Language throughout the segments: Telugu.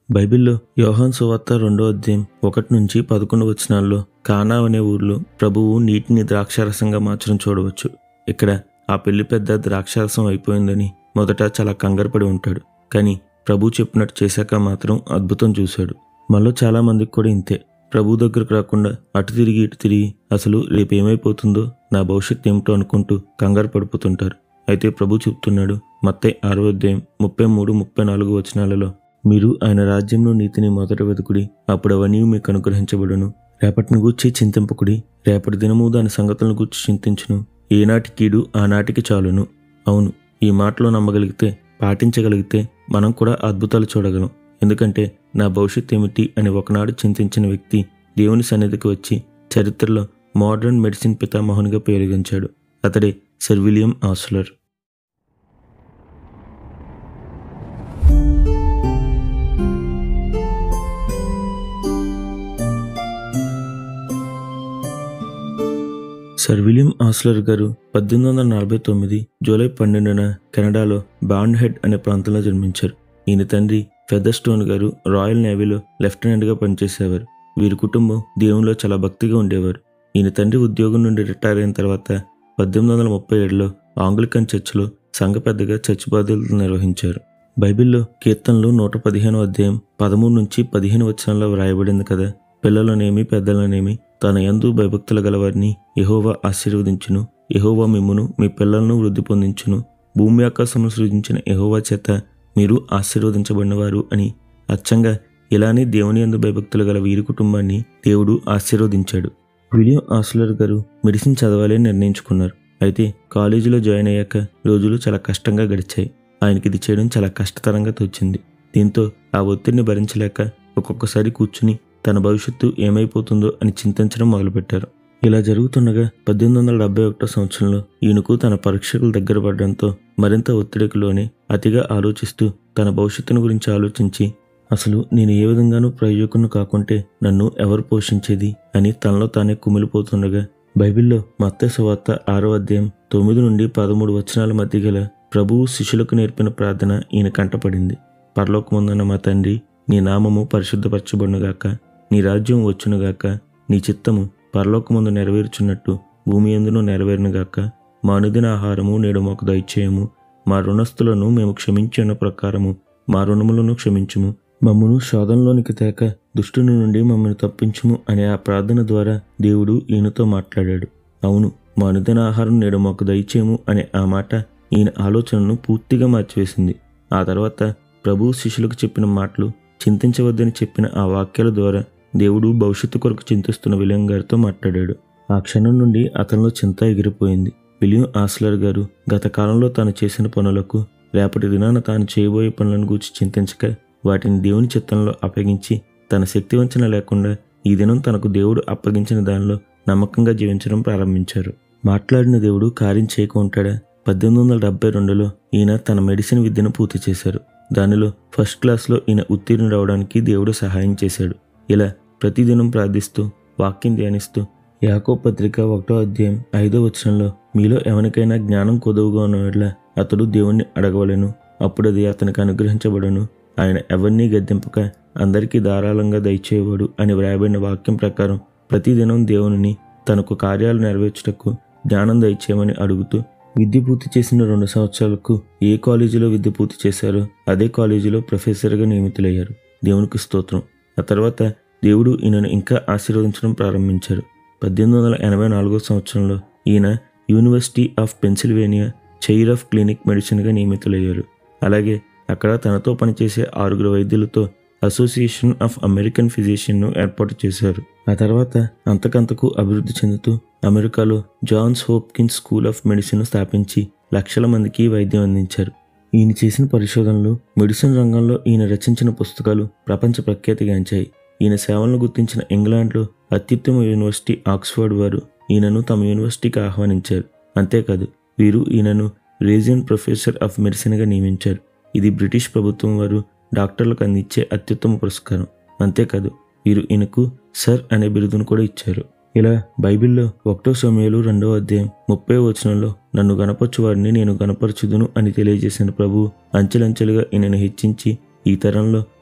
బైబిల్లో యోహాన్ సువార్త రెండో అధ్యాయం ఒకటి నుంచి పదకొండు వచనాల్లో కానా అనే ఊర్లో ప్రభువు నీటిని ద్రాక్షారసంగా మార్చడం చూడవచ్చు ఇక్కడ ఆ పెళ్లి పెద్ద ద్రాక్షారసం అయిపోయిందని మొదట చాలా కంగారుపడి ఉంటాడు కానీ ప్రభు చెప్పినట్టు చేశాక మాత్రం అద్భుతం చూశాడు మనలో చాలా మందికి కూడా ఇంతే ప్రభు దగ్గరకు రాకుండా అటు తిరిగి ఇటు తిరిగి అసలు రేపు ఏమైపోతుందో నా భవిష్యత్తు ఏమిటో అనుకుంటూ కంగారు పడిపోతుంటారు అయితే ప్రభు చెప్తున్నాడు మత్తయి ఆరో అధ్యాయం ముప్పై మూడు ముప్పై నాలుగు వచనాలలో మీరు ఆయన రాజ్యంలో నీతిని మొదట వెతుకుడి అప్పుడు అవన్నీ మీకు అనుగ్రహించబడును రేపటిని గూర్చి చింతింపకుడి రేపటి దినము దాని సంగతులను గూర్చి చింతించును ఏనాటి కీడు ఆనాటికి చాలును అవును ఈ మాటలో నమ్మగలిగితే పాటించగలిగితే మనం కూడా అద్భుతాలు చూడగలం ఎందుకంటే నా భవిష్యత్ ఏమిటి అని ఒకనాడు చింతించిన వ్యక్తి దేవుని సన్నిధికి వచ్చి చరిత్రలో మోడర్న్ మెడిసిన్ పితామహునిగా పేరుగించాడు అతడే sir William Osler sir William Osler గారు పద్దెనిమిది వందల నలభై తొమ్మిది జూలై పన్నెండున కెనడాలో బాండ్ హెడ్ అనే ప్రాంతంలో జన్మించారు ఈయన తండ్రి ఫెదర్స్టోన్ గారు రాయల్ నేవీలో లెఫ్టినెంట్గా పనిచేసేవారు వీరి కుటుంబం దేవునిలో చాలా భక్తిగా ఉండేవారు ఈయన తండ్రి ఉద్యోగం నుండి రిటైర్ అయిన తర్వాత పద్దెనిమిది వందల ముప్పై ఏడులో ఆంగ్లికన్ చర్చిలో సంఘ పెద్దగా చర్చి బాధ్యతలు నిర్వహించారు బైబిల్లో కీర్తనలు నూట పదిహేను అధ్యాయం పదమూడు నుంచి పదిహేను వచనంలో వ్రాయబడింది కదా పిల్లలనేమి పెద్దలనేమి తన యందు భయభక్తులు గలవారిని యహోవా ఆశీర్వదించును యహోవా మిమ్మును మీ పిల్లలను వృద్ధి పొందించును భూమి ఆకాశమును సృజించిన యహోవా చేత మీరు ఆశీర్వదించబడినవారు అని అచ్చంగా ఇలానే దేవుని యందు భయభక్తులు గల వీరి కుటుంబాన్ని దేవుడు ఆశీర్వదించాడు విలియం ఆస్లర్ గారు మెడిసిన్ చదవాలని నిర్ణయించుకున్నారు అయితే కాలేజీలో జాయిన్ అయ్యాక రోజులు చాలా కష్టంగా గడిచాయి ఆయనకి ఇది చేయడం చాలా కష్టతరంగా తోచింది దీంతో ఆ ఒత్తిడిని భరించలేక ఒక్కొక్కసారి కూర్చుని తన భవిష్యత్తు ఏమైపోతుందో అని చింతించడం మొదలుపెట్టారు ఇలా జరుగుతుండగా పద్దెనిమిది వందల డెబ్బై ఒకటో సంవత్సరంలో ఈయనకు తన పరీక్షలు దగ్గర పడడంతో మరింత ఒత్తిడికి లోనే అతిగా ఆలోచిస్తూ తన భవిష్యత్తును గురించి ఆలోచించి అసలు నేను ఏ విధంగానూ ప్రయోజకును కాకుంటే నన్ను ఎవరు పోషించేది అని తనలో తానే కుమిలిపోతుండగా బైబిల్లో మత్త సువార్త ఆరో అధ్యాయం తొమ్మిది నుండి పదమూడు వచనాల మధ్య గల ప్రభువు శిష్యులకు నేర్పిన ప్రార్థన ఈయన కంటపడింది పరలోకముందన్న మా తండ్రి నీ నామము పరిశుద్ధపరచబడునుగాక నీ రాజ్యం వచ్చునుగాక నీ చిత్తము పరలోకముందు నెరవేర్చున్నట్టు భూమి ఎందును నెరవేరునుగాక మా అనుదిన ఆహారము నేడు మాకు దయచేయము మా రుణస్థులను మేము క్షమించిన ప్రకారము మా రుణములను క్షమించుము మమ్మను శోధంలోనికి తేక దుష్టుని నుండి మమ్మల్ని తప్పించుము అనే ఆ ప్రార్థన ద్వారా దేవుడు ఈయనతో మాట్లాడాడు అవును మా అనుదిన ఆహారం నేడు మాకు దయచేయము అనే ఆ మాట ఈయన ఆలోచనను పూర్తిగా మార్చివేసింది ఆ తర్వాత ప్రభు శిష్యులకు చెప్పిన మాటలు చింతించవద్దని చెప్పిన ఆ వాక్యాల ద్వారా దేవుడు భవిష్యత్తు కొరకు చింతిస్తున్న విలియం గారితో మాట్లాడాడు ఆ క్షణం నుండి అతనిలో చింత ఎగిరిపోయింది విలియం ఆస్లర్ గారు గత కాలంలో తాను చేసిన పనులకు రేపటి దినాన తాను చేయబోయే పనులను గురించి చింతించక వాటిని దేవుని చిత్తంలో అప్పగించి తన శక్తి వంచన లేకుండా ఈ దినం తనకు దేవుడు అప్పగించిన దానిలో నమ్మకంగా జీవించడం ప్రారంభించారు మాట్లాడిన దేవుడు కార్యం చేయక ఉంటాడా పద్దెనిమిది వందల డెబ్బై రెండులో ఈయన తన మెడిసిన్ విద్యను పూర్తి చేశారు దానిలో ఫస్ట్ క్లాస్లో ఈయన ఉత్తీర్ణుడవడానికి దేవుడు సహాయం చేశాడు ఇలా ప్రతిదినం ప్రార్థిస్తూ వాక్యం ధ్యానిస్తూ యాకో పత్రిక ఒకటో అధ్యాయం ఐదో వచనంలో మీలో ఎవరికైనా జ్ఞానం కొదువుగా ఉన్న అతడు దేవుణ్ణి అడగవలెను అప్పుడు అది అతనికి అనుగ్రహించబడను ఆయన ఎవరినీ గద్దెంపక అందరికీ ధారాళంగా దయచేయవాడు అని వ్రాయబడిన వాక్యం ప్రకారం ప్రతిదినం దేవునిని తనకు కార్యాలు నెరవేర్చుటకు జ్ఞానం దయచేయమని అడుగుతూ విద్య పూర్తి చేసిన రెండు సంవత్సరాలకు ఏ కాలేజీలో విద్య పూర్తి చేశారో అదే కాలేజీలో ప్రొఫెసర్గా నియమితులయ్యారు దేవునికి స్తోత్రం ఆ తర్వాత దేవుడు ఈయనను ఇంకా ఆశీర్వదించడం ప్రారంభించారు పద్దెనిమిది వందల ఎనభై నాలుగో సంవత్సరంలో ఈయన university of Pennsylvania chair of clinic మెడిసిన్గా నియమితులయ్యారు అలాగే అక్కడ తనతో పనిచేసే ఆరుగురు వైద్యులతో అసోసియేషన్ ఆఫ్ అమెరికన్ ఫిజిషియన్ను ఏర్పాటు చేశారు ఆ తర్వాత అంతకంతకు అభివృద్ధి చెందుతూ అమెరికాలో Johns Hopkins school of medicine స్థాపించి లక్షల మందికి వైద్యం అందించారు ఈయన చేసిన పరిశోధనలు మెడిసిన్ రంగంలో ఈయన రచించిన పుస్తకాలు ప్రపంచ ప్రఖ్యాతిగాంచాయి ఈయన సేవలను గుర్తించిన ఇంగ్లాండ్లో అత్యుత్తమ యూనివర్సిటీ ఆక్స్ఫర్డ్ వారు ఈయనను తమ యూనివర్సిటీకి ఆహ్వానించారు అంతేకాదు వీరు ఈయనను రేజియన్ ప్రొఫెసర్ ఆఫ్ మెడిసిన్గా నియమించారు ఇది బ్రిటిష్ ప్రభుత్వం వారు డాక్టర్లకు అందించే అత్యుత్తమ పురస్కారం అంతేకాదు వీరు ఈయనకు సర్ అనే బిరుదును కూడా ఇచ్చారు ఇలా బైబిల్లో ఒకటో సమయాలు రెండవ అధ్యాయం ముప్పై వచనంలో నన్ను గణపరచు వారిని నేను గణపరచుదును అని తెలియజేసిన ప్రభు అంచెలంచెలుగా ఈయనను హెచ్చించి ఈ తరంలో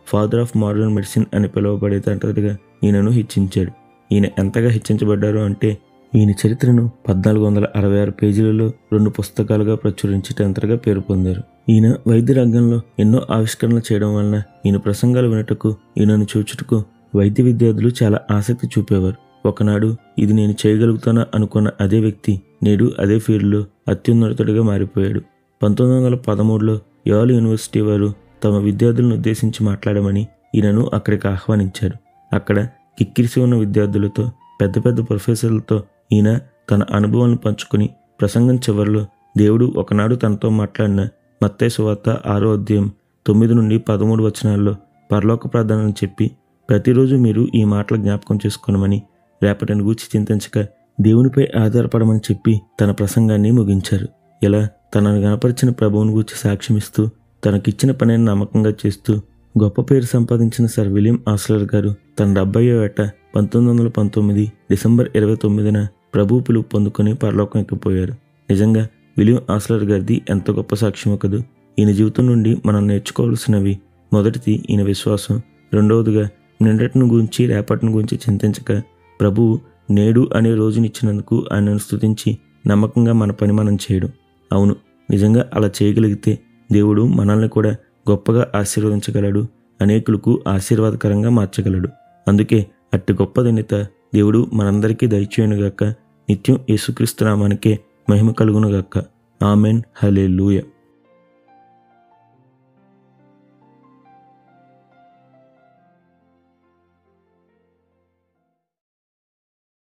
ఫాదర్ ఆఫ్ మోడర్న్ మెడిసిన్ అని పిలువబడే తండ్రిగా ఈయనను హెచ్చించాడు ఈయన ఎంతగా హెచ్చించబడ్డారు అంటే ఈయన చరిత్రను పద్నాలుగు వందల అరవై ఆరు పేజీలలో రెండు పుస్తకాలుగా ప్రచురించేటంతగా పేరు పొందారు ఈయన వైద్య రంగంలో ఎన్నో ఆవిష్కరణలు చేయడం వలన ఈయన ప్రసంగాలు వినటకు ఈయనను చూచుటకు వైద్య విద్యార్థులు చాలా ఆసక్తి చూపేవారు ఒకనాడు ఇది నేను చేయగలుగుతానా అనుకున్న అదే వ్యక్తి నేడు అదే ఫీల్డ్లో అత్యున్నతుడిగా మారిపోయాడు పంతొమ్మిది వందల పదమూడులో యాల్ యూనివర్సిటీ వారు తమ విద్యార్థులను ఉద్దేశించి మాట్లాడమని ఈయనను అక్కడికి ఆహ్వానించారు అక్కడ కిక్కిరిసి ఉన్న విద్యార్థులతో పెద్ద పెద్ద ప్రొఫెసర్లతో ఈయన తన అనుభవాలను పంచుకుని ప్రసంగం చివరిలో దేవుడు ఒకనాడు తనతో మాట్లాడిన మత్తయి సువార్త ఆరో అధ్యాయం తొమ్మిది నుండి పదమూడు వచనాల్లో పరలోక ప్రార్థనని చెప్పి ప్రతిరోజు మీరు ఈ మాటలు జ్ఞాపకం చేసుకోనమని రేపటిని గూర్చి చింతించక దేవునిపై ఆధారపడమని చెప్పి తన ప్రసంగాన్ని ముగించారు ఇలా తనను గనపరిచిన ప్రభువుని గూర్చి సాక్ష్యమిస్తూ తనకిచ్చిన పనిని నమ్మకంగా చేస్తూ గొప్ప పేరు సంపాదించిన సర్ విలియం ఆస్లర్ గారు తన డెబ్బై ఏట పంతొమ్మిది వందల పంతొమ్మిది డిసెంబర్ ఇరవై తొమ్మిదిన ప్రభు పిలుపు పొందుకొని పరలోకం ఎక్కిపోయారు నిజంగా విలియం ఆస్లర్ గారిది ఎంత గొప్ప సాక్ష్యమో కదూ ఈయన జీవితం నుండి మనం నేర్చుకోవాల్సినవి మొదటిది ఈయన విశ్వాసం రెండవదిగా నిన్నటిని గురించి రేపటిని గురించి చింతించక ప్రభువు నేడు అనే రోజునిచ్చినందుకు ఆయనను స్తుతించి నమ్మకంగా మన పని మనం చేయడం అవును నిజంగా అలా చేయగలిగితే దేవుడు మనల్ని కూడా గొప్పగా ఆశీర్వదించగలడు అనేకులకు ఆశీర్వాదకరంగా మార్చగలడు అందుకే అట్టి గొప్ప ధన్యత దేవుడు మనందరికీ దయచేయనుగాక నిత్యం యేసుక్రీస్తు నామానికే మహిమ కలుగునుగాక ఆమెన్ హలే